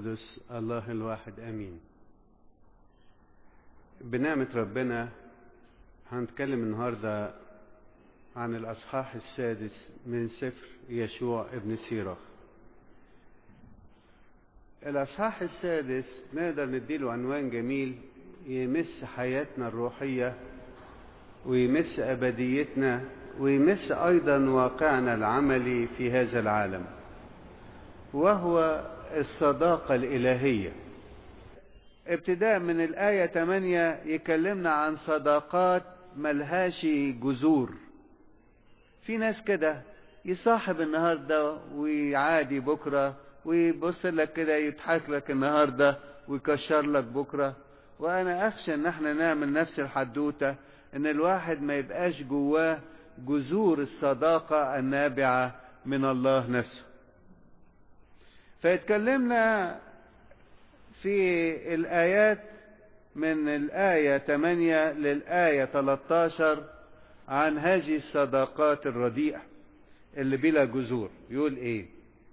القدس الله الواحد امين بنعمة ربنا هنتكلم النهاردة عن الاصحاح السادس من سفر يشوع ابن سيرة الاصحاح السادس نقدر نديله عنوان جميل يمس حياتنا الروحية ويمس ابديتنا ويمس ايضا واقعنا العملي في هذا العالم وهو الصداقة الإلهية ابتداء من الآية 8 يكلمنا عن صداقات ملهاش جذور في ناس كده يصاحب النهاردة ويعادي بكرة ويبص لك كده يضحك لك النهاردة ويكشر لك بكرة وأنا أخشى إن احنا نعمل نفس الحدوتة إن الواحد ما يبقاش جواه جذور الصداقة النابعة من الله نفسه فيتكلمنا في الآيات من الآية 8 للآية 13 عن هذه الصداقات الرديئة اللي بلا جذور يقول ايه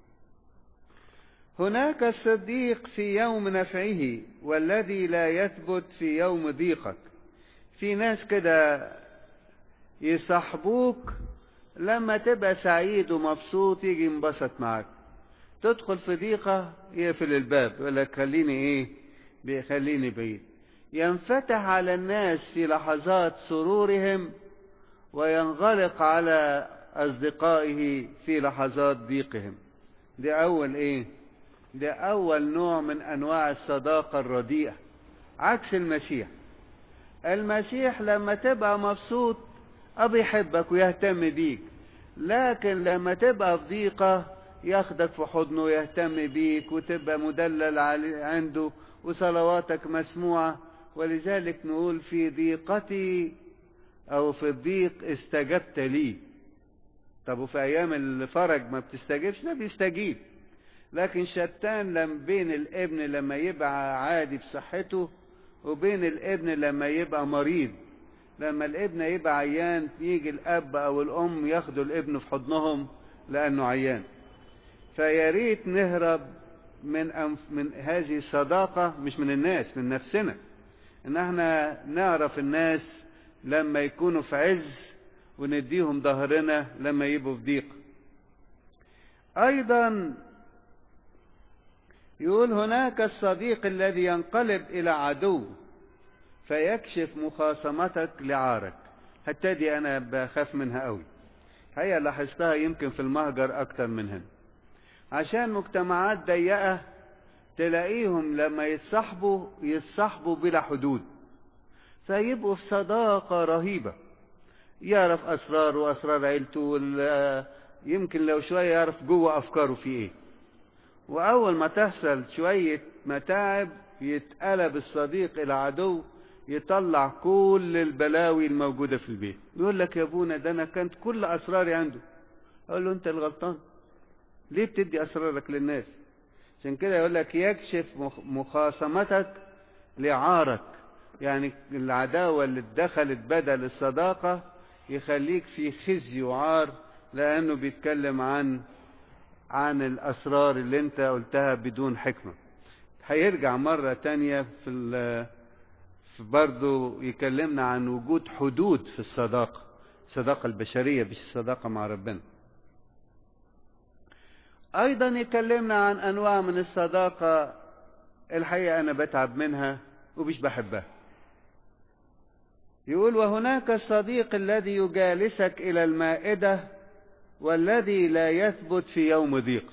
هناك الصديق في يوم نفعه والذي لا يثبت في يوم ضيقك في ناس كده يصاحبوك لما تبقى سعيد ومبسوط يجي ينبسط معاك تدخل في ضيقة يقفل الباب يقول لك خليني ايه بيخليني بعيد ينفتح على الناس في لحظات سرورهم وينغلق على أصدقائه في لحظات ضيقهم دي أول إيه دي أول نوع من أنواع الصداقة الرديئة عكس المسيح المسيح لما تبقى مبسوط أبي يحبك ويهتم بيك لكن لما تبقى في ضيقة ياخدك في حضنه ويهتم بيك وتبقى مدلل عنده وصلواتك مسموعة ولذلك نقول في ضيقتي أو في الضيق استجبت لي طب وفي أيام الفرج ما بتستجبش لا بيستجيب لكن شتان لم بين الابن لما يبقى عادي بصحته وبين الابن لما يبقى مريض لما الابن يبقى عيان يجي الأب أو الأم ياخدوا الابن في حضنهم لأنه عيان فيا ريت نهرب من أنف من هذه الصداقة مش من الناس من نفسنا ان احنا نعرف الناس لما يكونوا في عز ونديهم ظهرنا لما يبقوا في ضيق ايضا يقول هناك الصديق الذي ينقلب الى عدو فيكشف مخاصمتك لعارك حتى دي انا بخاف منها قوي هي لاحظتها يمكن في المهجر اكتر من هنا عشان مجتمعات ضيقة تلاقيهم لما يتصاحبوا يتصاحبوا بلا حدود فيبقوا في صداقة رهيبة يعرف أسرار وأسرار عيلته يمكن لو شوية يعرف جوه أفكاره في إيه وأول ما تحصل شوية متاعب يتقلب الصديق إلى عدو يطلع كل البلاوي الموجودة في البيت يقول لك يا ابونا ده أنا كانت كل أسراري عنده أقول له أنت الغلطان ليه بتدي أسرارك للناس عشان كده يقول لك يكشف مخاصمتك لعارك يعني العداوة اللي دخلت بدل الصداقة يخليك في خزي وعار لأنه بيتكلم عن عن الأسرار اللي انت قلتها بدون حكمة هيرجع مرة تانية في في برضه يكلمنا عن وجود حدود في الصداقة الصداقة البشرية مش الصداقة مع ربنا ايضا يكلمنا عن انواع من الصداقة الحقيقة انا بتعب منها ومش بحبها يقول وهناك الصديق الذي يجالسك الى المائدة والذي لا يثبت في يوم ضيقك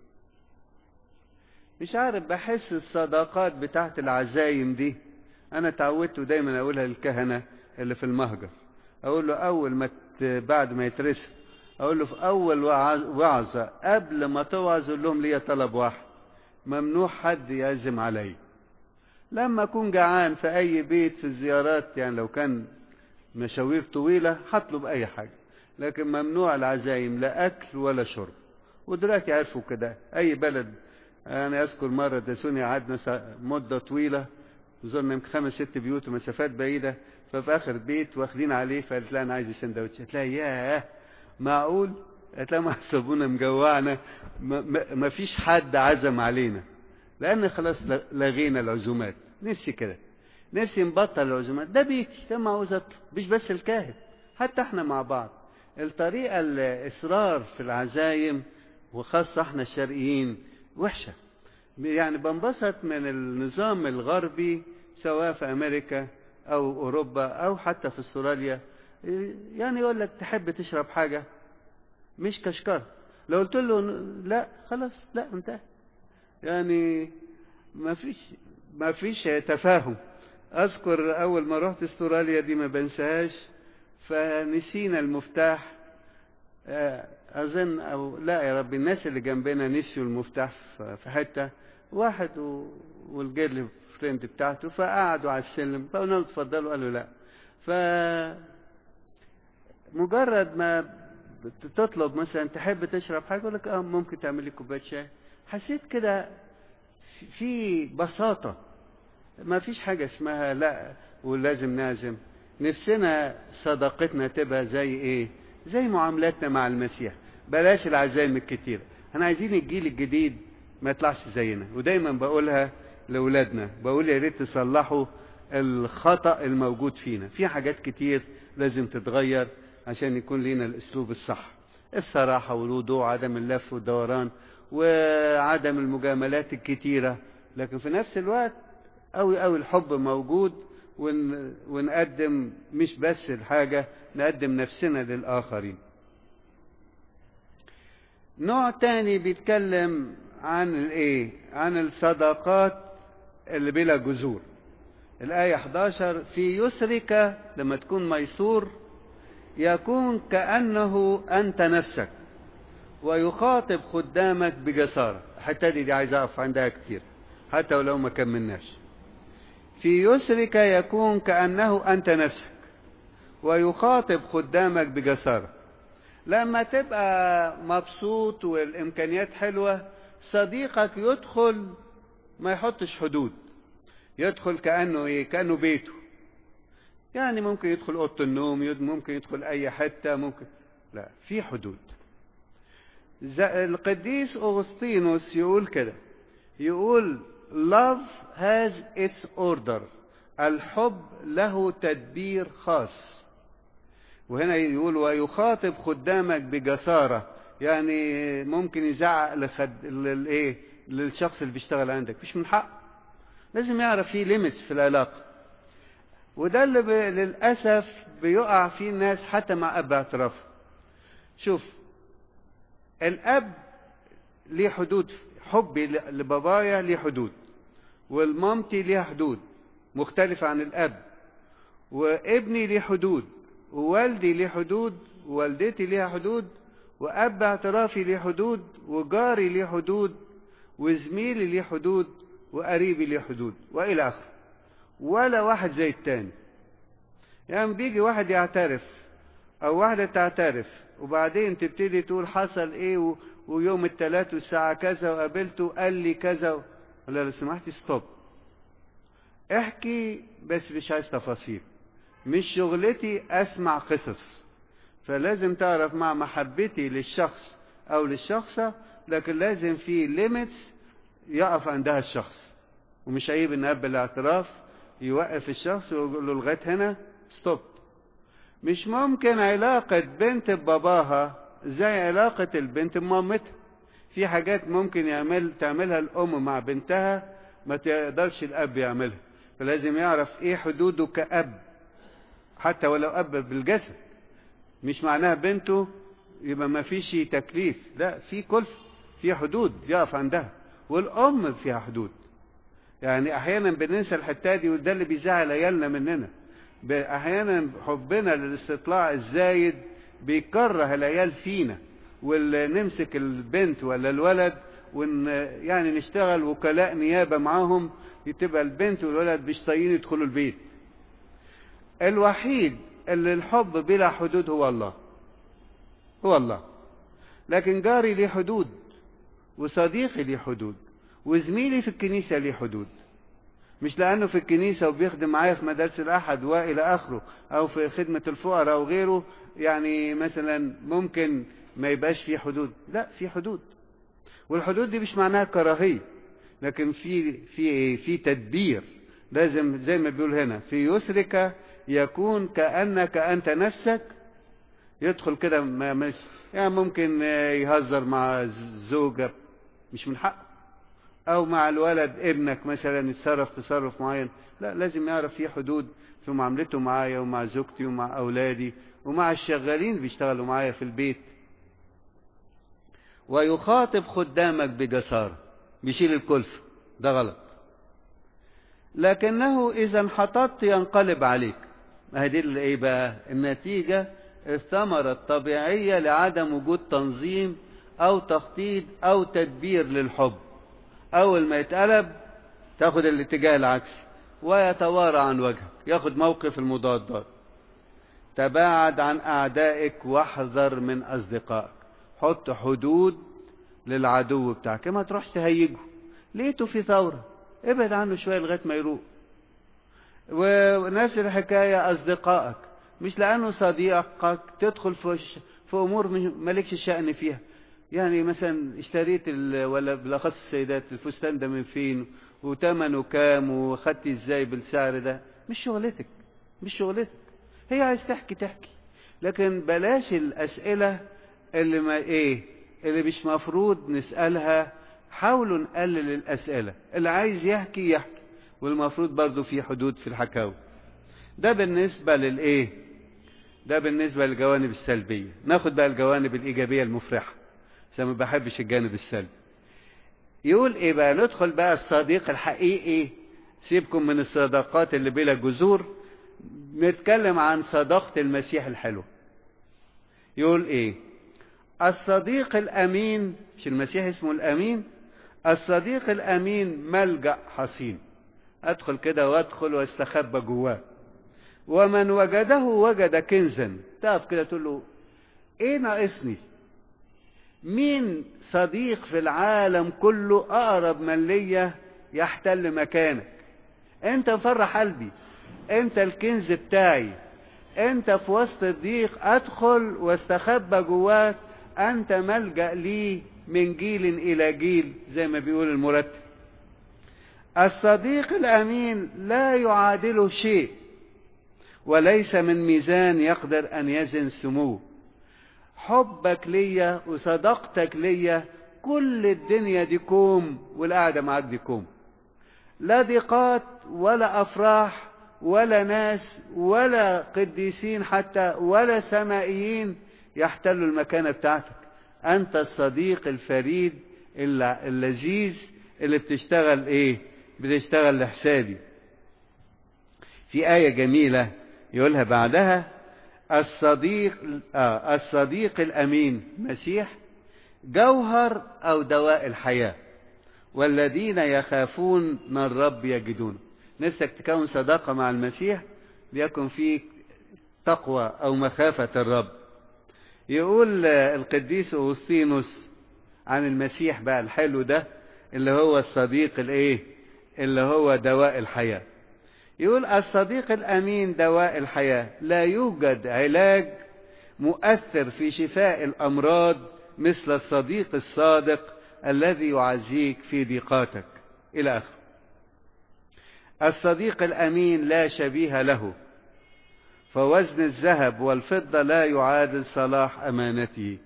مش عارف بحس الصداقات بتاعت العزايم دي انا تعودت دايما اقولها للكهنة اللي في المهجر اقول له اول ما بعد ما يترسل اقول له في اول وعظة قبل ما توعظ اقول لهم ليا طلب واحد ممنوع حد يعزم علي لما اكون جعان في اي بيت في الزيارات يعني لو كان مشاوير طويلة هطلب اي حاجة لكن ممنوع العزايم لا اكل ولا شرب ودلوقتي عرفوا كده اي بلد انا اذكر مرة دسوني قعدنا مدة طويلة زرنا يمكن خمس ست بيوت ومسافات بعيدة ففي اخر بيت واخدين عليه فقالت لها انا عايز سندوتش قلت لها ياه معقول قالت لها ما حسبونا مجوعنا ما, ما فيش حد عزم علينا لان خلاص لغينا العزومات نفسي كده نفسي نبطل العزومات ده بيتي ده ما عاوز اطلب مش بس الكاهن حتى احنا مع بعض الطريقه الاصرار في العزايم وخاصه احنا الشرقيين وحشه يعني بنبسط من النظام الغربي سواء في امريكا او اوروبا او حتى في استراليا يعني يقول لك تحب تشرب حاجه مش كشكر لو قلت له لا خلاص لا انتهى يعني ما فيش ما فيش تفاهم اذكر اول ما رحت استراليا دي ما بنساهاش فنسينا المفتاح اظن او لا يا رب الناس اللي جنبنا نسيوا المفتاح في حته واحد والجيرل فريند بتاعته فقعدوا على السلم فقلنا له اتفضلوا قالوا لا ف مجرد ما تطلب مثلا تحب تشرب حاجه يقول لك اه ممكن تعمل لي كوبايه شاي حسيت كده في بساطه ما فيش حاجه اسمها لا ولازم نازم نفسنا صداقتنا تبقى زي ايه زي معاملاتنا مع المسيح بلاش العزايم الكتيرة احنا عايزين الجيل الجديد ما يطلعش زينا ودايما بقولها لاولادنا بقول يا ريت تصلحوا الخطأ الموجود فينا في حاجات كتير لازم تتغير عشان يكون لنا الاسلوب الصح الصراحة والوضوح عدم اللف والدوران وعدم المجاملات الكتيرة لكن في نفس الوقت قوي قوي الحب موجود ون... ونقدم مش بس الحاجة نقدم نفسنا للآخرين نوع تاني بيتكلم عن الايه عن الصداقات اللي بلا جذور الآية 11 في يسرك لما تكون ميسور يكون كأنه أنت نفسك ويخاطب خدامك بجسارة الحتة دي, دي عايز أقف عندها كتير حتى ولو ما كملناش في يسرك يكون كأنه أنت نفسك ويخاطب خدامك بجسارة لما تبقى مبسوط والإمكانيات حلوة صديقك يدخل ما يحطش حدود يدخل كأنه إيه كأنه بيته يعني ممكن يدخل أوضة النوم ممكن يدخل أي حتة ممكن لا في حدود القديس أغسطينوس يقول كده يقول love has its order الحب له تدبير خاص وهنا يقول ويخاطب خدامك بجسارة يعني ممكن يزعق لخد... للايه للشخص اللي بيشتغل عندك مش من حق لازم يعرف فيه ليميتس في العلاقة وده اللي ب... للأسف بيقع فيه الناس حتى مع أب اعتراف شوف الأب ليه حدود حبي لبابايا ليه حدود والمامتي ليها حدود مختلفة عن الأب وابني ليه حدود ووالدي ليه حدود ووالدتي ليها حدود وأب اعترافي ليه حدود وجاري ليه حدود وزميلي ليه حدود وقريبي ليه حدود وإلى آخره ولا واحد زي التاني يعني بيجي واحد يعترف أو واحدة تعترف وبعدين تبتدي تقول حصل إيه و... ويوم الثلاث والساعة كذا وقابلته قال لي كذا ولا لو سمحتي ستوب احكي بس مش عايز تفاصيل مش شغلتي اسمع قصص فلازم تعرف مع محبتي للشخص او للشخصة لكن لازم في ليميتس يقف عندها الشخص ومش عيب ان اب الاعتراف يوقف الشخص ويقول له لغايه هنا ستوب مش ممكن علاقة بنت بباباها زي علاقة البنت بمامتها في حاجات ممكن يعمل تعملها الأم مع بنتها ما تقدرش الأب يعملها فلازم يعرف إيه حدوده كأب حتى ولو أب بالجسد مش معناها بنته يبقى ما فيش تكليف لا في كلف في حدود يقف عندها والأم فيها حدود يعني أحيانا بننسى الحتة دي وده اللي بيزعل عيالنا مننا أحيانا حبنا للاستطلاع الزايد بيكره العيال فينا ونمسك البنت ولا الولد ون يعني نشتغل وكلاء نيابة معاهم تبقى البنت والولد مش طايقين يدخلوا البيت الوحيد اللي الحب بلا حدود هو الله هو الله لكن جاري ليه حدود وصديقي ليه حدود وزميلي في الكنيسة ليه حدود مش لأنه في الكنيسة وبيخدم معايا في مدارس الأحد وإلى آخره أو في خدمة الفقراء أو غيره يعني مثلا ممكن ما يبقاش في حدود لا في حدود والحدود دي مش معناها كراهية لكن في في ايه في تدبير لازم زي ما بيقول هنا في يسرك يكون كانك انت نفسك يدخل كده مش يعني ممكن يهزر مع الزوجه مش من حقه او مع الولد ابنك مثلا يتصرف تصرف معين لا لازم يعرف في حدود في معاملته معايا ومع زوجتي ومع اولادي ومع الشغالين اللي بيشتغلوا معايا في البيت ويخاطب خدامك بجسارة بيشيل الكلفة ده غلط لكنه إذا انحططت ينقلب عليك ما دي ايه بقى النتيجة الثمرة الطبيعية لعدم وجود تنظيم أو تخطيط أو تدبير للحب أول ما يتقلب تاخد الاتجاه العكسي ويتوارى عن وجهك ياخد موقف المضادات تباعد عن أعدائك واحذر من أصدقائك حط حدود للعدو بتاعك ما تروحش تهيجه لقيته في ثورة ابعد عنه شوية لغاية ما يروق ونفس الحكاية أصدقائك مش لأنه صديقك تدخل في, في أمور مالكش شأن فيها يعني مثلا اشتريت ولا بالاخص السيدات الفستان ده من فين وثمنه كام وخدتي ازاي بالسعر ده مش شغلتك مش شغلتك هي عايز تحكي تحكي لكن بلاش الاسئله اللي ما ايه اللي مش مفروض نسالها حاولوا نقلل الاسئله اللي عايز يحكي يحكي والمفروض برضو في حدود في الحكاوي ده بالنسبه للايه ده بالنسبه للجوانب السلبيه ناخد بقى الجوانب الايجابيه المفرحه عشان ما بحبش الجانب السلبي يقول ايه بقى ندخل بقى الصديق الحقيقي سيبكم من الصداقات اللي بلا جذور نتكلم عن صداقة المسيح الحلو يقول ايه الصديق الامين مش المسيح اسمه الامين الصديق الامين ملجأ حصين ادخل كده وادخل واستخبى جواه ومن وجده وجد كنزا تقف كده تقول له ايه ناقصني مين صديق في العالم كله اقرب من ليا يحتل مكانك انت مفرح قلبي انت الكنز بتاعي انت في وسط الضيق ادخل واستخبى جواك انت ملجأ لي من جيل الى جيل زي ما بيقول المرتب الصديق الامين لا يعادله شيء وليس من ميزان يقدر ان يزن سموه حبك ليا وصداقتك ليا كل الدنيا دي كوم والقعده معاك دي كوم لا ضيقات ولا افراح ولا ناس ولا قديسين حتى ولا سمائيين يحتلوا المكانه بتاعتك انت الصديق الفريد اللذيذ اللي بتشتغل ايه بتشتغل لحسابي في ايه جميله يقولها بعدها الصديق آه الصديق الامين مسيح جوهر او دواء الحياه والذين يخافون من الرب يجدون نفسك تكون صداقه مع المسيح ليكن فيك تقوى او مخافه الرب يقول القديس اوسطينوس عن المسيح بقى الحلو ده اللي هو الصديق الايه اللي هو دواء الحياه يقول الصديق الامين دواء الحياه لا يوجد علاج مؤثر في شفاء الامراض مثل الصديق الصادق الذي يعزيك في ضيقاتك الى اخره الصديق الامين لا شبيه له فوزن الذهب والفضه لا يعادل صلاح امانته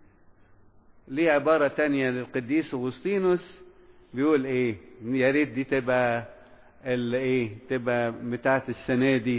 ليه عباره تانية للقديس اغسطينوس بيقول ايه يا ريت دي تبقى الايه تبقى بتاعت السنه دي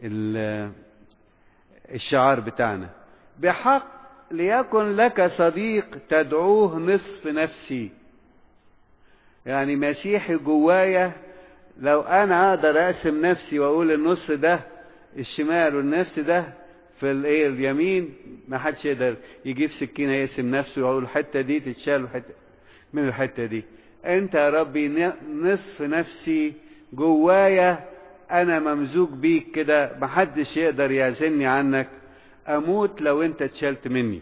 الشعار بتاعنا بحق ليكن لك صديق تدعوه نصف نفسي يعني مسيحي جوايا لو انا اقدر اقسم نفسي واقول النص ده الشمال والنص ده في الايه اليمين ما حدش يقدر يجيب سكينه يقسم نفسه ويقول الحته دي تتشال الحته من الحته دي انت يا ربي نصف نفسي جوايا انا ممزوج بيك كده محدش يقدر يعزلني عنك اموت لو انت اتشلت مني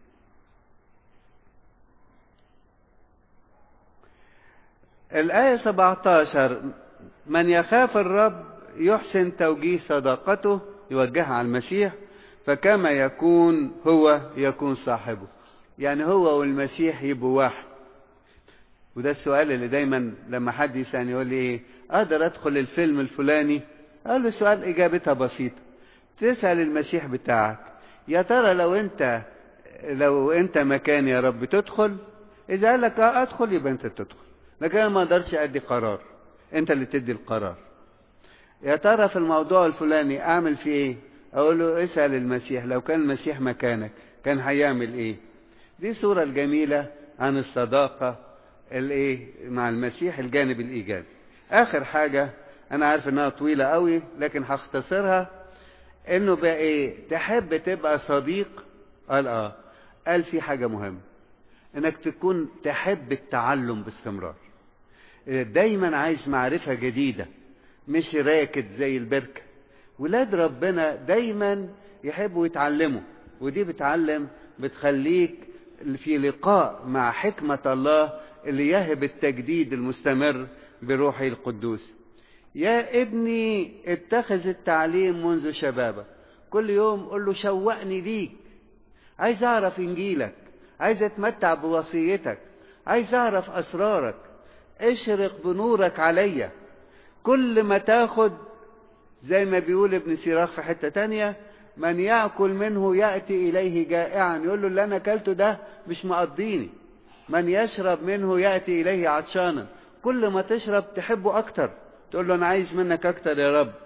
الآية 17 من يخاف الرب يحسن توجيه صداقته يوجهها على المسيح فكما يكون هو يكون صاحبه يعني هو والمسيح يبقوا واحد وده السؤال اللي دايما لما حد يسألني يقول لي ايه اقدر ادخل الفيلم الفلاني اقول له سؤال اجابتها بسيطة تسأل المسيح بتاعك يا ترى لو انت لو انت مكان يا رب تدخل اذا قال لك اه ادخل يبقى انت تدخل لكن انا ما اقدرش ادي قرار انت اللي تدي القرار يا ترى في الموضوع الفلاني اعمل فيه ايه اقول له اسال المسيح لو كان المسيح مكانك كان هيعمل ايه دي صورة الجميلة عن الصداقة الايه مع المسيح الجانب الايجابي اخر حاجة انا عارف انها طويلة قوي لكن هختصرها انه بقى ايه تحب تبقى صديق قال اه قال في حاجة مهمة انك تكون تحب التعلم باستمرار دايما عايز معرفة جديدة مش راكد زي البركة ولاد ربنا دايما يحبوا يتعلموا ودي بتعلم بتخليك في لقاء مع حكمة الله اللي يهب التجديد المستمر بروحه القدوس يا ابني اتخذ التعليم منذ شبابك كل يوم قل له شوقني ليك عايز اعرف انجيلك عايز اتمتع بوصيتك عايز اعرف اسرارك اشرق بنورك عليا كل ما تاخد زي ما بيقول ابن سيراخ في حتة تانية من يأكل منه يأتي إليه جائعا يقول له اللي أنا أكلته ده مش مقضيني من يشرب منه يأتي إليه عطشانا كل ما تشرب تحبه أكتر تقول له أنا عايز منك أكتر يا رب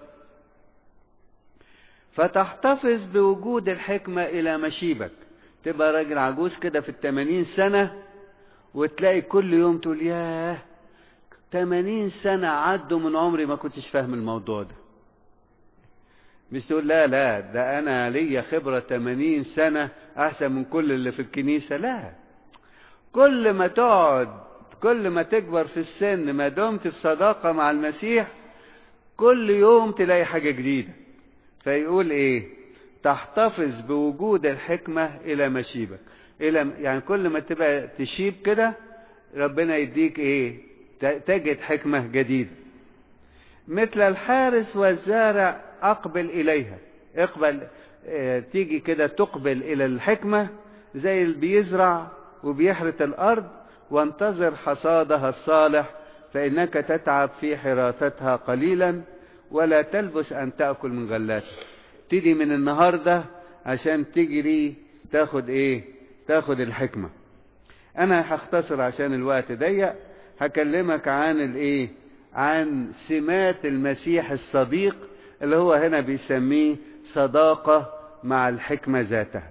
فتحتفظ بوجود الحكمة إلى مشيبك تبقى راجل عجوز كده في التمانين سنة وتلاقي كل يوم تقول ياه تمانين سنة عدوا من عمري ما كنتش فاهم الموضوع ده مش تقول لا لا ده أنا ليا خبرة تمانين سنة أحسن من كل اللي في الكنيسة لا كل ما تقعد كل ما تكبر في السن ما دمت في صداقة مع المسيح كل يوم تلاقي حاجة جديدة فيقول ايه تحتفظ بوجود الحكمة إلى مشيبك إلى يعني كل ما تبقى تشيب كده ربنا يديك ايه تجد حكمة جديدة مثل الحارس والزارع أقبل إليها اقبل اه تيجي كده تقبل إلى الحكمة زي اللي بيزرع وبيحرث الأرض وانتظر حصادها الصالح فإنك تتعب في حراثتها قليلا ولا تلبس أن تأكل من غلاتها تيجي من النهاردة عشان تجري تاخد ايه تاخد الحكمة انا هختصر عشان الوقت ضيق هكلمك عن الايه عن سمات المسيح الصديق اللي هو هنا بيسميه صداقة مع الحكمة ذاتها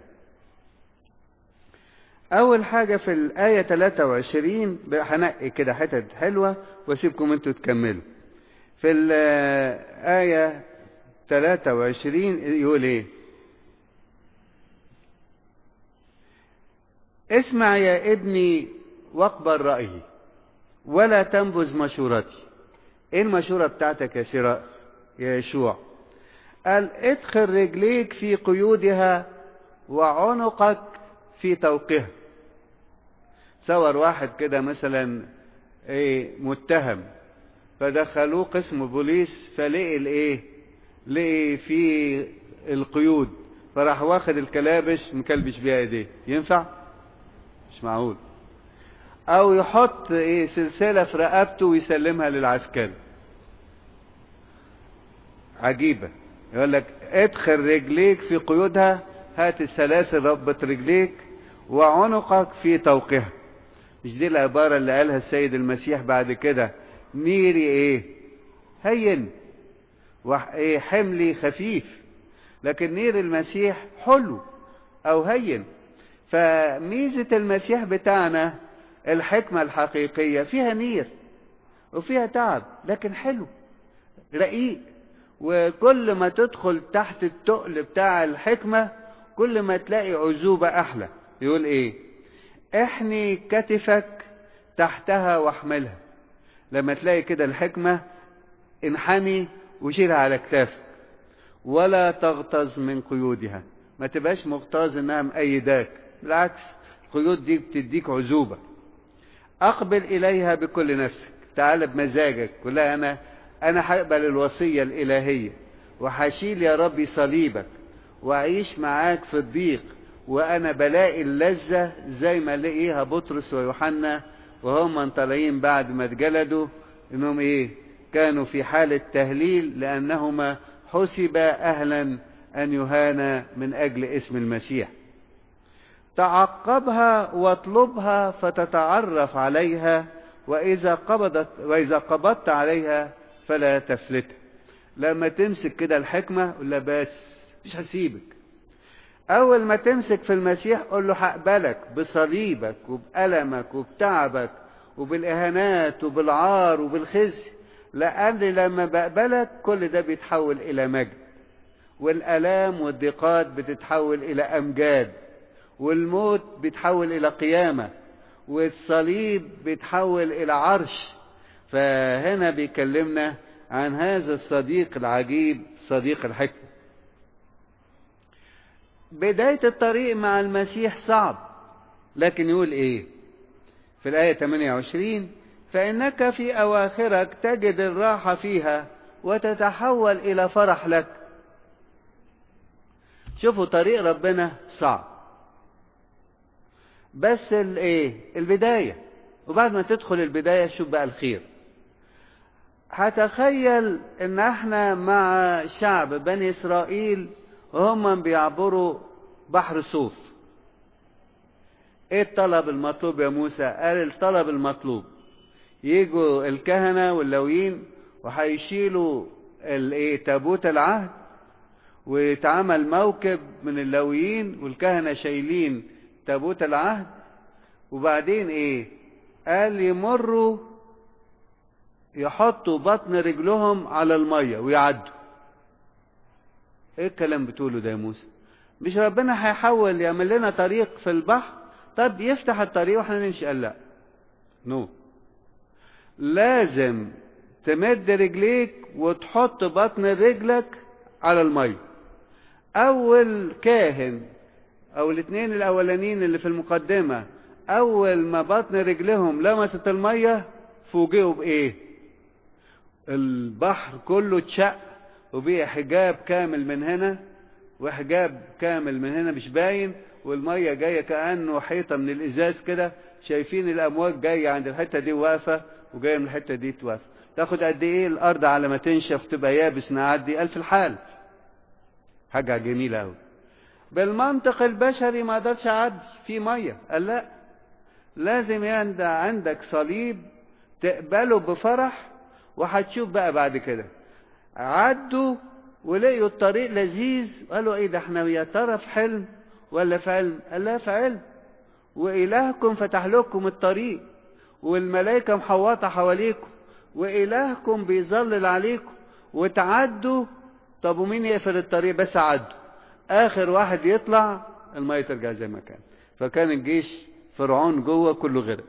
أول حاجة في الآية 23 هنقي كده حتت حلوة وأسيبكم أنتوا تكملوا. في الآية 23 يقول إيه؟ اسمع يا ابني واقبل رأيي ولا تنبذ مشورتي. إيه المشورة بتاعتك يا شراء؟ يا يشوع؟ قال ادخل رجليك في قيودها وعنقك في توقها صور واحد كده مثلا ايه متهم فدخلوه قسم بوليس فلقي الايه لقي في القيود فراح واخد الكلابش مكلبش بيها ايديه ينفع مش معقول او يحط ايه سلسله في رقبته ويسلمها للعسكري عجيبه يقول لك ادخل رجليك في قيودها هات السلاسل ربط رجليك وعنقك في توقها مش دي العبارة اللي قالها السيد المسيح بعد كده نيري ايه هين ايه حملي خفيف لكن نير المسيح حلو او هين فميزة المسيح بتاعنا الحكمة الحقيقية فيها نير وفيها تعب لكن حلو رقيق وكل ما تدخل تحت التقل بتاع الحكمة كل ما تلاقي عزوبة أحلى يقول إيه احني كتفك تحتها واحملها لما تلاقي كده الحكمة انحني وشيلها على كتافك ولا تغتظ من قيودها ما تبقاش مغتاظ انها مأيداك بالعكس القيود دي بتديك عزوبة اقبل اليها بكل نفسك تعال بمزاجك كلها انا انا هقبل الوصية الالهية وهشيل يا ربي صليبك واعيش معاك في الضيق وانا بلاقي اللذة زي ما لقيها بطرس ويوحنا وهم طالعين بعد ما اتجلدوا انهم ايه كانوا في حالة تهليل لانهما حسبا اهلا ان يهانا من اجل اسم المسيح تعقبها واطلبها فتتعرف عليها واذا قبضت واذا قبضت عليها فلا تفلتها لما تمسك كده الحكمة قول له بس مش هسيبك أول ما تمسك في المسيح قول له هقبلك بصليبك وبألمك وبتعبك وبالإهانات وبالعار وبالخزي لأن لما بقبلك كل ده بيتحول إلى مجد والآلام والضيقات بتتحول إلى أمجاد والموت بيتحول إلى قيامة والصليب بيتحول إلى عرش فهنا بيكلمنا عن هذا الصديق العجيب صديق الحكمة بداية الطريق مع المسيح صعب لكن يقول ايه في الآية 28 فإنك في أواخرك تجد الراحة فيها وتتحول إلى فرح لك شوفوا طريق ربنا صعب بس الايه البداية وبعد ما تدخل البداية شوف بقى الخير هتخيل ان احنا مع شعب بني اسرائيل وهم بيعبروا بحر صوف ايه الطلب المطلوب يا موسى قال الطلب المطلوب يجوا الكهنة واللويين وهيشيلوا الايه تابوت العهد ويتعمل موكب من اللويين والكهنة شايلين تابوت العهد وبعدين ايه قال يمروا يحطوا بطن رجلهم على المية ويعدوا ايه الكلام بتقوله ده يا موسى مش ربنا هيحول يعمل لنا طريق في البحر طب يفتح الطريق واحنا نمشي قال لا نو لازم تمد رجليك وتحط بطن رجلك على المية اول كاهن او الاثنين الاولانيين اللي في المقدمة اول ما بطن رجلهم لمست المية فوجئوا بايه البحر كله اتشق وبقى حجاب كامل من هنا وحجاب كامل من هنا مش باين والميه جايه كانه حيطه من الازاز كده شايفين الامواج جايه عند الحته دي واقفه وجايه من الحته دي توقف تاخد قد ايه الارض على ما تنشف تبقى يابس نعدي الف الحال حاجه جميله قوي بالمنطق البشري ما اقدرش اعدي في ميه قال لا لازم عندك صليب تقبله بفرح وهتشوف بقى بعد كده عدوا ولقيوا الطريق لذيذ قالوا ايه ده احنا يا ترى في حلم ولا في علم قال لا في علم والهكم فتح لكم الطريق والملائكة محوطة حواليكم والهكم بيظلل عليكم وتعدوا طب ومين يقفل الطريق بس عدوا اخر واحد يطلع المية ترجع زي ما كان فكان الجيش فرعون جوه كله غرق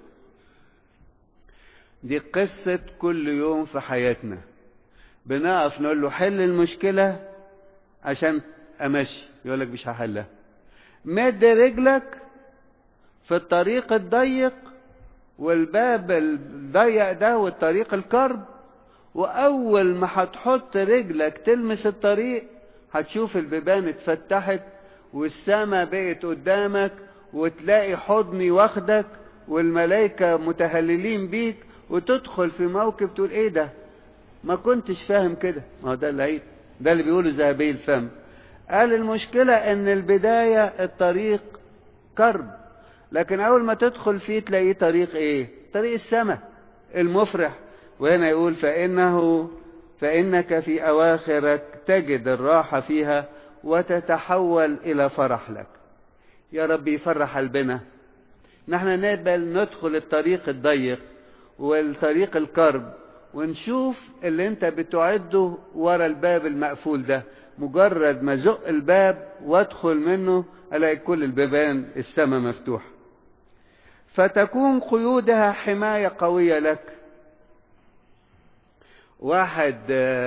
دي قصة كل يوم في حياتنا بنقف نقول له حل المشكلة عشان أمشي يقول لك مش هحلها مد رجلك في الطريق الضيق والباب الضيق ده والطريق الكرب وأول ما هتحط رجلك تلمس الطريق هتشوف البيبان اتفتحت والسماء بقت قدامك وتلاقي حضني واخدك والملائكة متهللين بيك وتدخل في موكب تقول ايه ده ما كنتش فاهم كده ما هو ده العيب ده اللي بيقوله ذهبي الفم قال المشكلة ان البداية الطريق كرب لكن اول ما تدخل فيه تلاقيه طريق ايه طريق السماء المفرح وهنا يقول فانه فانك في اواخرك تجد الراحة فيها وتتحول الى فرح لك يا رب يفرح قلبنا نحن نقبل ندخل الطريق الضيق والطريق الكرب ونشوف اللي انت بتعده ورا الباب المقفول ده مجرد ما زق الباب وادخل منه الاقي كل البيبان السماء مفتوحه فتكون قيودها حمايه قويه لك واحد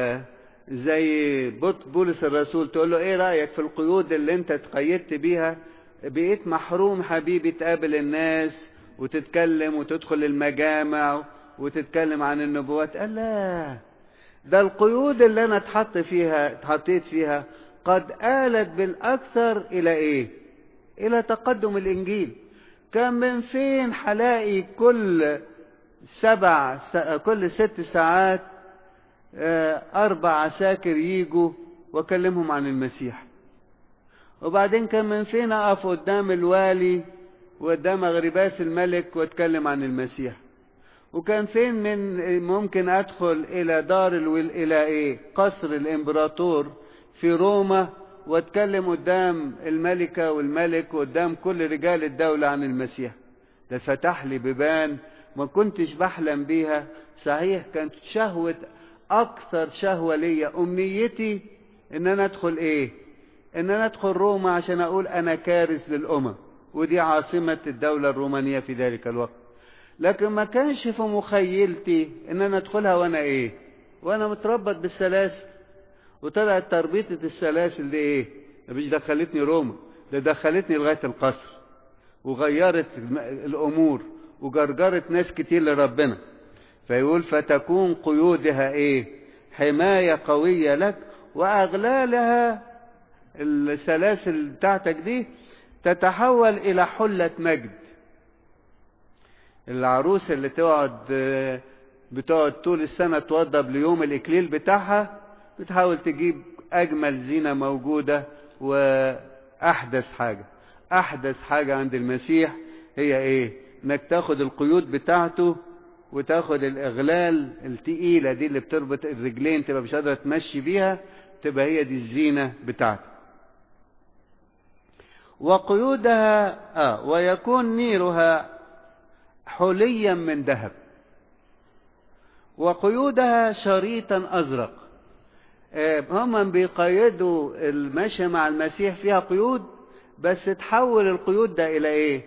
زي بولس الرسول تقول له ايه رايك في القيود اللي انت اتقيدت بيها بقيت محروم حبيبي تقابل الناس وتتكلم وتدخل المجامع وتتكلم عن النبوات قال لا ده القيود اللي انا اتحط فيها اتحطيت فيها قد آلت بالأكثر إلى إيه؟ إلى تقدم الإنجيل كان من فين هلاقي كل سبع كل ست ساعات أربع عساكر يجوا وأكلمهم عن المسيح وبعدين كان من فين أقف قدام الوالي وقدام أغرباس الملك وأتكلم عن المسيح وكان فين من ممكن أدخل إلى دار الول إلى إيه قصر الإمبراطور في روما وأتكلم قدام الملكة والملك وقدام كل رجال الدولة عن المسيح ده فتح لي بيبان ما كنتش بحلم بيها صحيح كانت شهوة أكثر شهوة ليا أمنيتي إن أنا أدخل إيه إن أنا أدخل روما عشان أقول أنا كارث للأمم ودي عاصمة الدولة الرومانية في ذلك الوقت لكن ما كانش في مخيلتي إن أنا أدخلها وأنا إيه وأنا متربط بالسلاسل وطلعت تربيطة السلاسل دي إيه مش دخلتني روما ده دخلتني لغاية القصر وغيرت الأمور وجرجرت ناس كتير لربنا فيقول فتكون قيودها ايه حماية قوية لك وأغلالها السلاسل بتاعتك دي تتحول إلى حلة مجد العروس اللي تقعد بتقعد طول السنة توضب ليوم الإكليل بتاعها بتحاول تجيب أجمل زينة موجودة وأحدث حاجة أحدث حاجة عند المسيح هي إيه؟ إنك تاخد القيود بتاعته وتاخد الإغلال التقيلة دي اللي بتربط الرجلين تبقى مش قادرة تمشي بيها تبقى هي دي الزينة بتاعته وقيودها آه ويكون نيرها حليا من ذهب وقيودها شريطا أزرق آه هم بيقيدوا المشي مع المسيح فيها قيود بس تحول القيود ده إلى إيه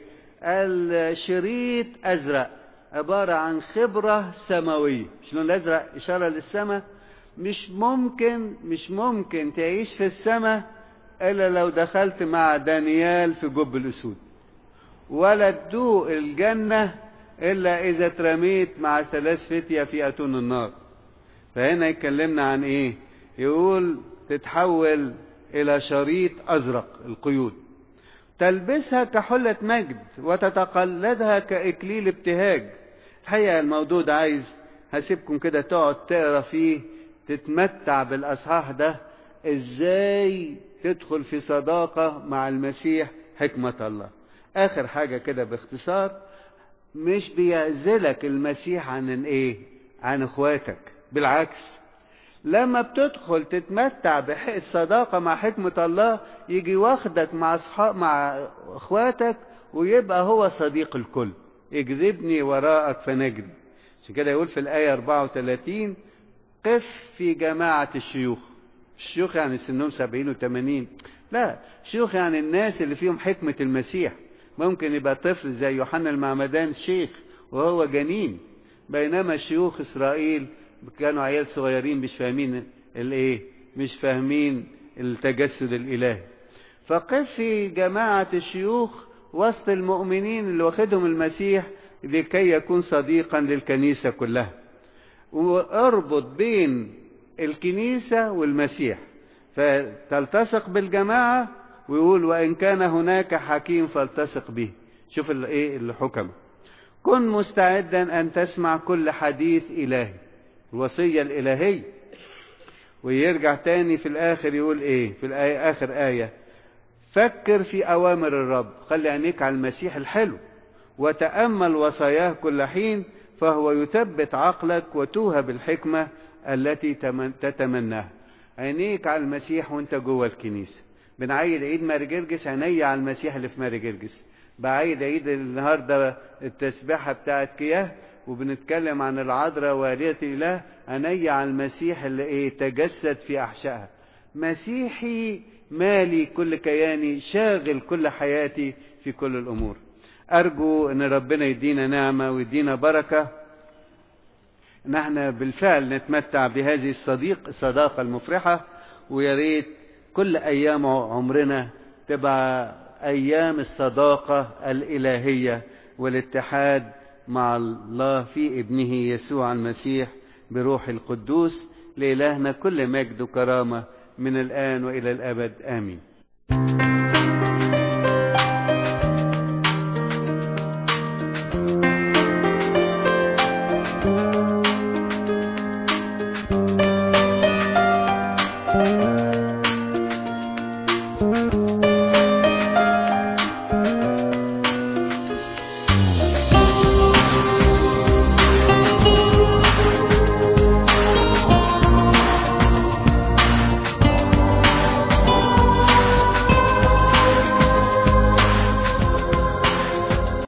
الشريط أزرق عبارة عن خبرة سماوية شلون الأزرق إشارة للسماء مش ممكن مش ممكن تعيش في السماء إلا لو دخلت مع دانيال في جب الأسود ولا تدوق الجنة إلا إذا اترميت مع ثلاث فتية في أتون النار فهنا يكلمنا عن إيه يقول تتحول إلى شريط أزرق القيود تلبسها كحلة مجد وتتقلدها كإكليل ابتهاج الحقيقة الموضوع ده عايز هسيبكم كده تقعد تقرا فيه تتمتع بالأصحاح ده ازاي تدخل في صداقة مع المسيح حكمة الله آخر حاجة كده باختصار مش بيعزلك المسيح عن ايه عن اخواتك بالعكس لما بتدخل تتمتع بالصداقة مع حكمة الله يجي واخدك مع أصحاب مع اخواتك ويبقى هو صديق الكل اجذبني وراءك فنجري عشان كده يقول في الآية 34 قف في جماعة الشيوخ الشيوخ يعني سنهم 70 و80 لا شيوخ يعني الناس اللي فيهم حكمة المسيح ممكن يبقى طفل زي يوحنا المعمدان شيخ وهو جنين بينما شيوخ إسرائيل كانوا عيال صغيرين مش فاهمين الايه مش فاهمين التجسد الالهي فقف في جماعة الشيوخ وسط المؤمنين اللي واخدهم المسيح لكي يكون صديقا للكنيسة كلها واربط بين الكنيسة والمسيح فتلتصق بالجماعة ويقول وإن كان هناك حكيم فالتصق به شوف الايه الحكم كن مستعدا أن تسمع كل حديث إلهي الوصية الإلهية ويرجع تاني في الآخر يقول إيه في الآية آخر آية فكر في أوامر الرب خلي عينيك على المسيح الحلو وتأمل وصاياه كل حين فهو يثبت عقلك وتوهب الحكمة التي تتمناها عينيك على المسيح وانت جوه الكنيسة بنعيد عيد ماري جرجس عيني على المسيح اللي في ماري جرجس بعيد عيد النهارده التسبيحة بتاعت كياه وبنتكلم عن العذراء والدة الله عيني على المسيح اللي ايه تجسد في احشائها مسيحي مالي كل كياني شاغل كل حياتي في كل الامور ارجو ان ربنا يدينا نعمه ويدينا بركه ان احنا بالفعل نتمتع بهذه الصديق الصداقه المفرحه ويا ريت كل ايام عمرنا تبقى ايام الصداقه الالهيه والاتحاد مع الله في ابنه يسوع المسيح بروح القدوس لإلهنا كل مجد وكرامة من الآن وإلى الأبد آمين